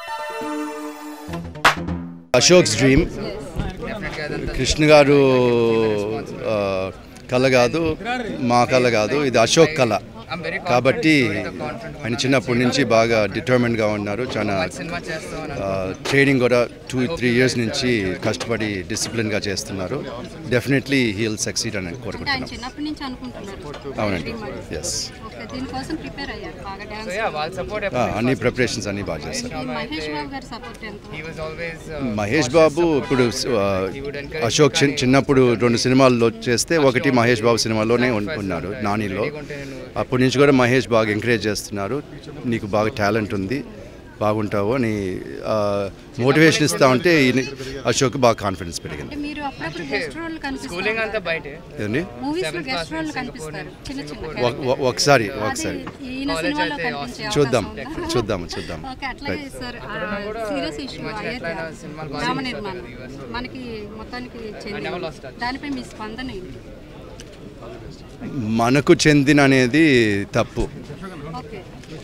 అశోక్స్ dream Krishna గారు ఆ, కళ కాదు మా కళ కాదు ఇది అశోక్ కళ కాబట్టి ఆయన చిన్నప్పటి నుంచి బాగా డిటర్మిన్గా ఉన్నారు చాలా ట్రైనింగ్ కూడా టూ త్రీ ఇయర్స్ నుంచి కష్టపడి డిసిప్లిన్గా చేస్తున్నారు డెఫినెట్లీ హీల్ సక్సీడ్ అని అంటే ఆయన కోరుకుంటున్నాం చిన్నప్పటి నుంచి అనుకుంటున్నారు అవునండి ఎస్ ఓకే దీనికోసం ప్రిపేర్ అయ్యారు బాగా డాన్స్ వాళ్ళ సపోర్ట్ అన్ని ప్రిపరేషన్స్ అన్ని బాగా చేస్తారు మహేష్ బాబు గారి సపోర్ట్ ఎంత he was always Mahesh Babu ఇప్పుడు ఆ, అశోక్ చిన్- చిన్నప్పుడు రెండు సినిమాల్లో చేస్తే ఒకటి మహేష్ బాబు సినిమాలోనే ఉన్- ఉన్నారు నానిలో అప్పటి నుంచి కూడా మహేష్ బాగా ఎంకరేజ్ చేస్తున్నారు నీకు బాగా టాలెంట్ ఉంది బాగుంటావు అని మోటివేషన్ ఇస్తా ఉంటే ఈయన- అశోక్ బాగా కాన్ఫిడెన్స్ పెరిగింది అంటే మీరు అప్పుడప్పుడు గెస్ట్ రోల్ స్కూలింగ్ అంతా కనిపిస్తారు బయటే ఏమండి మూవీస్ లో గెస్ట్ రోల్ కనిపిస్తారు చిన్న చిన్న ఒక- ఒక- ఒకసారి అది ఒకసారి ఈయన సినిమాలో కనిపించే చూద్దాం అవకాశం ఉందా? చూద్దాం చూద్దాం ఓకే అట్లాగే sir serious issue Ayodhya Rama నిర్మాణం మనకి మొత్తానికి చెందింది దానిపై మీ స్పందన ఏంటి మనకు చెందిన అనేది తప్పు ఓకే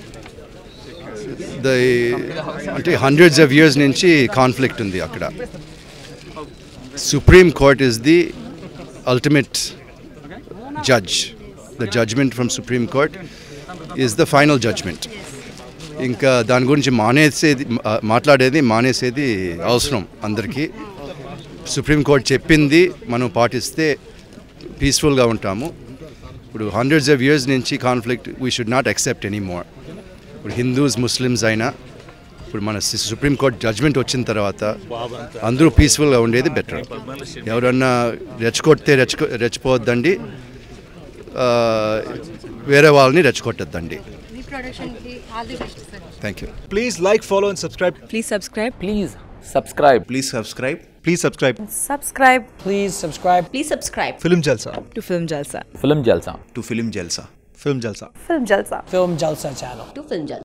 ద అంటే హండ్రెడ్స్ ఆఫ్ ఇయర్స్ నుంచి కాన్ఫ్లిక్ట్ ఉంది అక్కడ Supreme Court is the ultimate judge the judgment from Supreme Court is the final judgment ఇంకా దాని గురించి మానేసేది మా- మాట్లాడేది మానేసేది అవసరం అందరికీ సుప్రీం కోర్ట్ చెప్పింది మనం పాటిస్తే పీస్ఫుల్గా ఉంటాము ఇప్పుడు హండ్రెడ్స్ ఆఫ్ ఇయర్స్ నుంచి conflict we should not accept any more ఇప్పుడు హిందూస్ ముస్లిమ్స్ అయినా ఇప్పుడు మన సుప్రీం కోర్ట్ జడ్జ్మెంట్ వచ్చిన తర్వాత అందరూ పీస్ఫుల్గా ఉండేది బెటర్ ఎవరన్నా రెచ్చగొడితే రెచ్చగొ రెచ్చిపోవద్దండి ఆ, వేరే వాళ్ళని రెచ్చగొట్టద్దండి మీ ప్రొడక్షన్ కి all the best sir thank you Please like, follow, and subscribe. Please subscribe. Please subscribe. Please subscribe. Please subscribe. Subscribe Please subscribe Please subscribe Film Jalsa. to Film Jalsa. Film Jalsa. To Film Jalsa. Film Jalsa. Film Jalsa. Film Jalsa channel. To Film Jalsa.